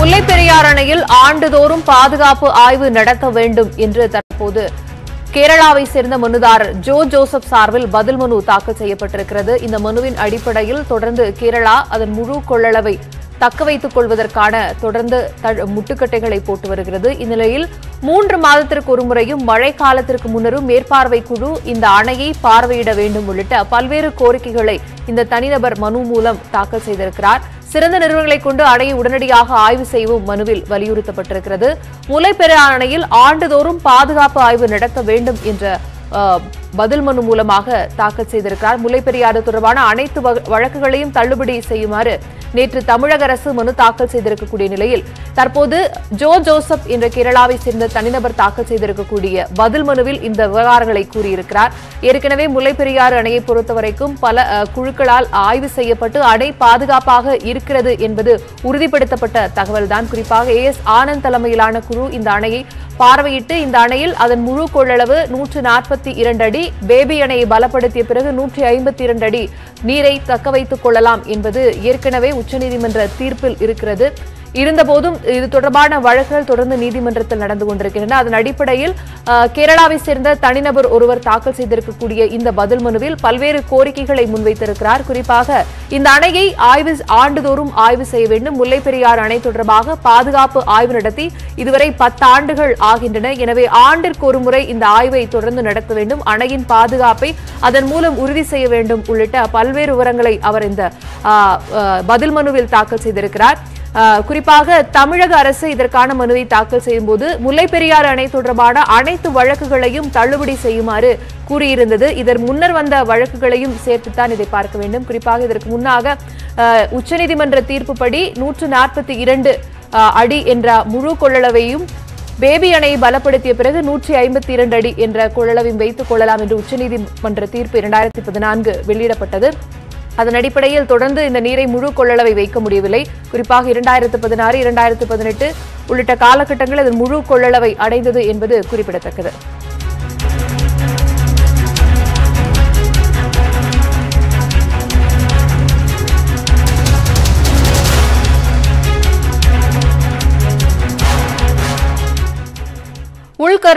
முல்லை பெரியார் அணையில் ஆண்டுதோறும் பாதுகாப்பு ஆய்வு நடத்த வேண்டும் என்று தற்போது கேரளாவை சேர்ந்த மனுதாரர் ஜோ ஜோசப் சார்பில் பதில் மனு தாக்கல் செய்யப்பட்டிருக்கிறது இந்த மனுவின் அடிப்படையில் தொடர்ந்து கேரளா அதன் முழு கொள்ளளவை தக்க வைத்துக் கொள்வதற்கான தொடர்ந்து த- முட்டுக்கட்டைகளை போட்டு வருகிறது இந்நிலையில் மூன்று மாதத்திற்கு ஒருமுறையும் மழை காலத்திற்கு முன்னரும் மேற்பார்வை குழு இந்த அணையை பார்வையிட வேண்டும் உள்ளிட்ட பல்வேறு கோரிக்கைகளை இந்த தனிநபர் மனு மூலம் தாக்கல் செய்திருக்கிறார் சிறந்த நிறுவனங்களை கொண்டு அணையை உடனடியாக ஆய்வு செய்யவும் மனுவில் வலியுறுத்தப்பட்டிருக்கிறது முல்லைப்பெரியார் அணையில் ஆண்டுதோறும் பாதுகாப்பு ஆய்வு நடத்த வேண்டும் என்ற அஹ், பதில் மனு மூலமாக தாக்கல் செய்திருக்கிறார் முல்லைப்பெரியாறு தொடர்பான அனைத்து வ- வழக்குகளையும் தள்ளுபடி செய்யுமாறு நேற்று தமிழக அரசு மனு தாக்கல் செய்திருக்கக்கூடிய நிலையில் தற்போது ஜோ ஜோசப் என்ற கேரளாவை சேர்ந்த தனிநபர் தாக்கல் செய்திருக்கக்கூடிய பதில் மனுவில் இந்த விவகாரங்களை கூறியிருக்கிறார் ஏற்கனவே முல்லைப்பெரியாறு அணையை பொறுத்தவரைக்கும் பல அஹ், குழுக்களால் ஆய்வு செய்யப்பட்டு அணை பாதுகாப்பாக இருக்கிறது என்பது உறுதிப்படுத்தப்பட்ட தகவல்தான் குறிப்பாக ஏ எஸ் ஆனந்த் தலைமையிலான குழு இந்த அணையை பார்வையிட்டு இந்த அணையில் அதன் முழு கொள்ளளவு நூற்று நாற்பத்தி இரண்டு அடி பேபி அணையை பலப்படுத்திய பிறகு நூற்றி ஐம்பத்தி இரண்டு அடி நீரை தக்க வைத்துக் கொள்ளலாம் என்பது ஏற்கனவே உச்சநீதிமன்ற தீர்ப்பில் இருக்கிறது இருந்தபோதும் இது தொடர்பான வழக்குகள் தொடர்ந்து நீதிமன்றத்தில் நடந்து கொண்டிருக்கின்றன அதன் அடிப்படையில் அஹ், கேரளாவை சேர்ந்த தனிநபர் ஒருவர் தாக்கல் செய்திருக்கக்கூடிய இந்த பதில் மனுவில் பல்வேறு கோரிக்கைகளை முன்வைத்திருக்கிறார் குறிப்பாக இந்த அணையை ஆய்வு ஆண்டுதோறும் ஆய்வு செய்ய வேண்டும் முல்லைப் பெரியாறு அணை தொடர்பாக பாதுகாப்பு ஆய்வு நடத்தி இதுவரை பத்து ஆண்டுகள் ஆகின்றன எனவே ஆண்டிற்கு ஒரு முறை இந்த ஆய்வை தொடர்ந்து நடத்த வேண்டும் அணையின் பாதுகாப்பை அதன் மூலம் உறுதி செய்ய வேண்டும் உள்ளிட்ட பல்வேறு விவரங்களை அவர் இந்த ஆ, ஆ, பதில் மனுவில் தாக்கல் செய்திருக்கிறார் ஆ, குறிப்பாக தமிழக அரசு இதற்கான மனுவை தாக்கல் செய்யும்போது முல்லைப் பெரியாறு அணை தொடர்பான அனைத்து வழக்குகளையும் தள்ளுபடி செய்யுமாறு கூறியிருந்தது இதன் முன்னர் வந்த வழக்குகளையும் சேர்த்துத்தான் இதை பார்க்க வேண்டும் குறிப்பாக இதற்கு முன்னாக ஆ, உச்சநீதிமன்ற தீர்ப்புப்படி நூற்று நாற்பத்தி இரண்டு அடி என்ற முழு கொள்ளளவையும் பேபி அணையை பலப்படுத்திய பிறகு நூற்றி ஐம்பத்தி இரண்டு அடி என்ற கொள்ளளவையும் வைத்துக் கொள்ளலாம் என்று உச்சநீதிமன்ற தீர்ப்பு இரண்டாயிரத்தி பதினான்கு வெளியிடப்பட்டது அதன் அடிப்படையில் தொடர்ந்து இந்த நீரை முழு கொள்ளளவை வைக்க முடியவில்லை குறிப்பாக இரண்டாயிரத்து பதினாறு இரண்டாயிரத்து பதினெட்டு உள்ளிட்ட காலகட்டங்களில் அதன் முழு கொள்ளளவை அடைந்தது என்பது குறிப்பிடத்தக்கது